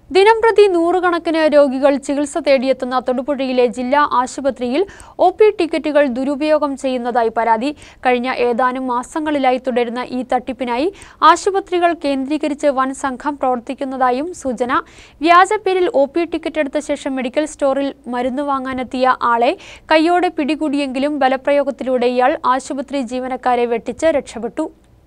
ദിനംപ്രതി നൂറുകണക്കിന് രോഗികൾ ചികിത്സ തേടിയെത്തുന്ന തൊടുപുഴയിലെ ജില്ലാ ആശുപത്രിയിൽ ഒ പി ടിക്കറ്റുകൾ ദുരുപയോഗം ചെയ്യുന്നതായി പരാതി കഴിഞ്ഞ ഏതാനും മാസങ്ങളിലായി തുടരുന്ന ഈ തട്ടിപ്പിനായി ആശുപത്രികൾ കേന്ദ്രീകരിച്ച് വൻ സംഘം പ്രവർത്തിക്കുന്നതായും സൂചന വ്യാജപ്പേരിൽ ഒ പി ടിക്കറ്റ് എടുത്ത ശേഷം മെഡിക്കൽ സ്റ്റോറിൽ മരുന്ന് വാങ്ങാനെത്തിയ ആളെ കൈയോടെ പിടികൂടിയെങ്കിലും ബലപ്രയോഗത്തിലൂടെ ഇയാൾ ആശുപത്രി ജീവനക്കാരെ വെട്ടിച്ച് രക്ഷപ്പെട്ടു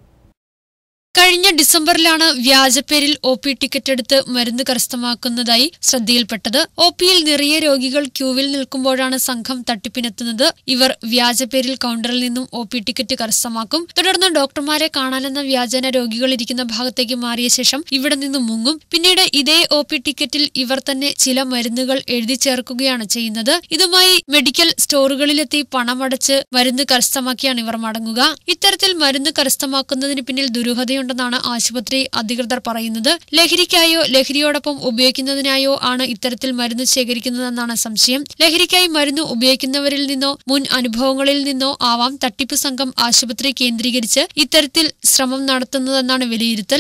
കഴിഞ്ഞ ഡിസംബറിലാണ് വ്യാജപ്പേരിൽ ഒ പി ടിക്കറ്റ് എടുത്ത് മരുന്ന് കരസ്ഥമാക്കുന്നതായി ശ്രദ്ധയിൽപ്പെട്ടത് ഒ പിയിൽ നിറയെ രോഗികൾ ക്യൂവിൽ നിൽക്കുമ്പോഴാണ് സംഘം തട്ടിപ്പിനെത്തുന്നത് ഇവർ വ്യാജപ്പേരിൽ കൗണ്ടറിൽ നിന്നും ഒ പി ടിക്കറ്റ് കരസ്ഥമാക്കും തുടർന്ന് ഡോക്ടർമാരെ കാണാനെന്ന വ്യാജന രോഗികൾ ഇരിക്കുന്ന ഭാഗത്തേക്ക് മാറിയ ശേഷം ഇവിടെ നിന്നും മുങ്ങും പിന്നീട് ഇതേ ഒ പി ടിക്കറ്റിൽ ഇവർ തന്നെ ചില മരുന്നുകൾ എഴുതി ചേർക്കുകയാണ് ചെയ്യുന്നത് ഇതുമായി മെഡിക്കൽ സ്റ്റോറുകളിലെത്തി പണമടച്ച് മരുന്ന് കരസ്ഥമാക്കിയാണ് ഇവർ മടങ്ങുക ഇത്തരത്തിൽ മരുന്ന് കരസ്ഥമാക്കുന്നതിന് പിന്നിൽ ദുരൂഹതയുണ്ടെന്നാണ് ആശുപത്രി അധികൃതർ പറയുന്നത് ലഹരിക്കായോ ലഹരിയോടൊപ്പം ഉപയോഗിക്കുന്നതിനായോ ആണ് ഇത്തരത്തിൽ മരുന്ന് ശേഖരിക്കുന്നതെന്നാണ് സംശയം ലഹരിക്കായി മരുന്ന് ഉപയോഗിക്കുന്നവരിൽ നിന്നോ മുൻ അനുഭവങ്ങളിൽ നിന്നോ ആവാം തട്ടിപ്പ് സംഘം ആശുപത്രി കേന്ദ്രീകരിച്ച് ഇത്തരത്തിൽ ശ്രമം നടത്തുന്നതെന്നാണ് വിലയിരുത്തൽ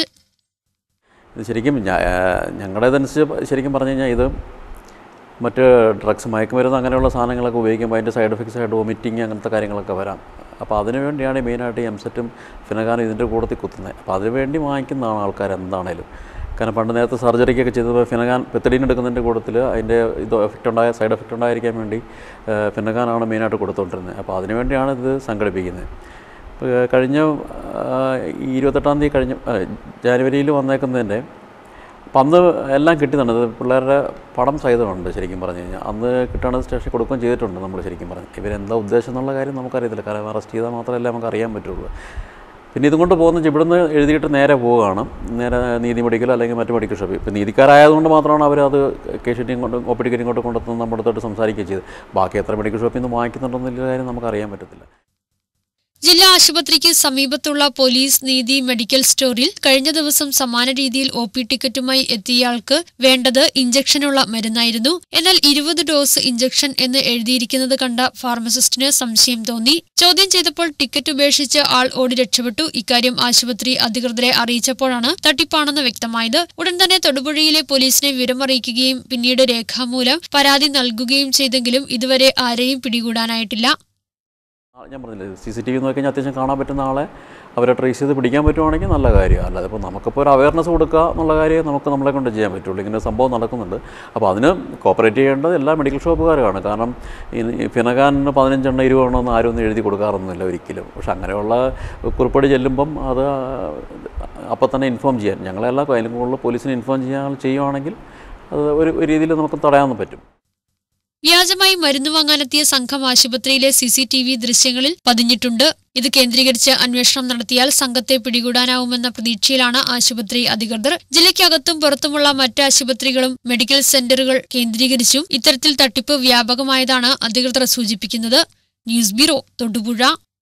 ഇത് ശരിക്കും ഞ- ഞങ്ങളുടേതനുസരിച്ച് ശരിക്കും പറഞ്ഞു കഴിഞ്ഞാൽ ഇത് മറ്റ് ഡ്രഗ്സ് മയക്കുമരുന്ന് അങ്ങനെയുള്ള സാധനങ്ങളൊക്കെ ഉപയോഗിക്കുമ്പോൾ അതിൻ്റെ സൈഡ് എഫക്ട്സ് ആയിട്ട് വോമിറ്റിങ് അങ്ങനത്തെ കാര്യങ്ങളൊക്കെ വരാം അപ്പോൾ അതിനു വേണ്ടിയാണ് മെയിനായിട്ട് ഈ എംസെറ്റും ഫിനഗാനും ഇതിൻ്റെ കൂട്ടത്തിൽ കുത്തുന്നത് അപ്പോൾ അതിനു വേണ്ടി വാങ്ങിക്കുന്നതാണ് ആൾക്കാർ എന്താണേലും കാരണം പണ്ട് നേരത്തെ സർജറിക്കൊക്കെ ചെയ്തപ്പോൾ ഫിനഗാൻ പെത്തഡീൻ എടുക്കുന്നതിൻ്റെ കൂട്ടത്തിൽ അതിൻ്റെ ഇത് എഫക്റ്റ് ഉണ്ടായ സൈഡ് എഫക്റ്റ് ഉണ്ടായിരിക്കാൻ വേണ്ടി ഏഹ്, ഫിനഗാനാണ് മെയിനായിട്ട് കൊടുത്തുകൊണ്ടിരുന്നത് അപ്പോൾ അതിനു വേണ്ടിയാണ് ഇത് സംഘടിപ്പിക്കുന്നത് ഇപ്പോൾ കഴിഞ്ഞ ആ, ഈ ഇരുപത്തെട്ടാം തീയതി കഴിഞ്ഞ ആ, ജാനുവരിയിൽ വന്നേക്കുന്നതിൻ്റെ അപ്പം അന്ന് എല്ലാം കിട്ടുന്നുണ്ട് ഇത് പിള്ളേരുടെ പടം സഹിതമുണ്ട് ശരിക്കും പറഞ്ഞു കഴിഞ്ഞാൽ അന്ന് കിട്ടുകയാണെങ്കിൽ സ്റ്റേഷനിൽ കൊടുക്കുകയും ചെയ്തിട്ടുണ്ട് നമ്മൾ ശരിക്കും പറഞ്ഞു ഇവരെന്താ ഉദ്ദേശം എന്നുള്ള കാര്യം നമുക്കറിയത്തില്ല കാരണം അറസ്റ്റ് ചെയ്താൽ മാത്രമല്ലേ നമുക്ക് അറിയാൻ പറ്റുള്ളൂ പിന്നെ ഇതും കൊണ്ട് പോകുന്ന ഇവിടുന്ന് എഴുതിയിട്ട് നേരെ പോവുകയാണ് നേരെ നീതി മെഡിക്കൽ അല്ലെങ്കിൽ മറ്റു മെഡിക്കൽ ഷോപ്പിൽ ഇപ്പം നീതിക്കാരായതുകൊണ്ട് മാത്രമാണ് അവർ അത് കേഷീറ്റിയും കൊണ്ട് ഒപ്പിടിക്കലും കൊണ്ട് കൊണ്ടുവന്ന് നമ്മുടെ അടുത്തോട്ട് സംസാരിക്കുകയും ചെയ്ത് ബാക്കി എത്ര മെഡിക്കൽ ഷോപ്പിൽ നിന്ന് വാങ്ങിക്കുന്നുണ്ടെന്നുള്ള കാര്യം നമുക്ക് അറിയാൻ പറ്റത്തില്ല ജില്ലാ ആശുപത്രിക്ക് സമീപത്തുള്ള പോലീസ് നീതി മെഡിക്കൽ സ്റ്റോറിൽ കഴിഞ്ഞ ദിവസം സമാന രീതിയിൽ ഒ പി ടിക്കറ്റുമായി എത്തിയയാൾക്ക് വേണ്ടത് ഇഞ്ചക്ഷനുള്ള മരുന്നായിരുന്നു എന്നാൽ ഇരുപത് ഡോസ് ഇഞ്ചക്ഷൻ എന്ന് എഴുതിയിരിക്കുന്നത് കണ്ട ഫാർമസിസ്റ്റിന് സംശയം തോന്നി ചോദ്യം ചെയ്തപ്പോൾ ടിക്കറ്റ് ഉപേക്ഷിച്ച് ആൾ ഓടി രക്ഷപ്പെട്ടു ഇക്കാര്യം ആശുപത്രി അധികൃതരെ അറിയിച്ചപ്പോഴാണ് തട്ടിപ്പാണെന്ന് വ്യക്തമായത് ഉടൻ തന്നെ തൊടുപുഴയിലെ പോലീസിനെ വിവരമറിയിക്കുകയും പിന്നീട് രേഖാമൂലം പരാതി നൽകുകയും ചെയ്തെങ്കിലും ഇതുവരെ ആരെയും പിടികൂടാനായിട്ടില്ല ആ, ഞാൻ പറഞ്ഞില്ലേ സി സി ടി വി നോക്കി കഴിഞ്ഞാൽ അത്യാവശ്യം കാണാൻ പറ്റുന്ന ആളെ അവരെ ട്രേസ് ചെയ്ത് പിടിക്കാൻ പറ്റുവാണെങ്കിൽ നല്ല കാര്യമാണ് അല്ലാതെ ഇപ്പോൾ നമുക്കിപ്പോൾ ഒരു അവയർനെസ് കൊടുക്കുക എന്നുള്ള കാര്യം നമുക്ക് നമ്മളെ കൊണ്ട് ചെയ്യാൻ പറ്റുള്ളൂ ഇങ്ങനെ ഒരു സംഭവം നടക്കുന്നുണ്ട് അപ്പോൾ അതിന് കോപ്പറേറ്റ് ചെയ്യേണ്ടത് എല്ലാ മെഡിക്കൽ ഷോപ്പുകാരാണ് കാരണം ഈ ഫിനഗാനിന് പതിനഞ്ചെണ്ണം ഇരുപതെണ്ണം ആരും ഒന്നും എഴുതി കൊടുക്കാറൊന്നുമില്ല ഒരിക്കലും പക്ഷെ അങ്ങനെയുള്ള കുറിപ്പടി ചെല്ലുമ്പം അത് അപ്പം തന്നെ ഇൻഫോം ചെയ്യാൻ ഞങ്ങളെല്ലാം അതിലും കൂടുതൽ പോലീസിനെ ഇൻഫോം ചെയ്യാൻ ചെയ്യുവാണെങ്കിൽ അത് ഒരു ഒരു രീതിയിൽ നമുക്ക് തടയാൻ പറ്റും വ്യാജമായി മരുന്ന് വാങ്ങാനെത്തിയ സംഘം ആശുപത്രിയിലെ സി സി ടി വി ദൃശ്യങ്ങളിൽ പതിഞ്ഞിട്ടുണ്ട് ഇത് കേന്ദ്രീകരിച്ച് അന്വേഷണം നടത്തിയാൽ സംഘത്തെ പിടികൂടാനാവുമെന്ന പ്രതീക്ഷയിലാണ് ആശുപത്രി അധികൃതർ ജില്ലയ്ക്കകത്തും പുറത്തുമുള്ള മറ്റ് ആശുപത്രികളും മെഡിക്കൽ സെന്ററുകൾ കേന്ദ്രീകരിച്ചും ഇത്തരത്തിൽ തട്ടിപ്പ് വ്യാപകമായതാണ് അധികൃതർ സൂചിപ്പിക്കുന്നത് ന്യൂസ് ബ്യൂറോ തൊടുപുഴ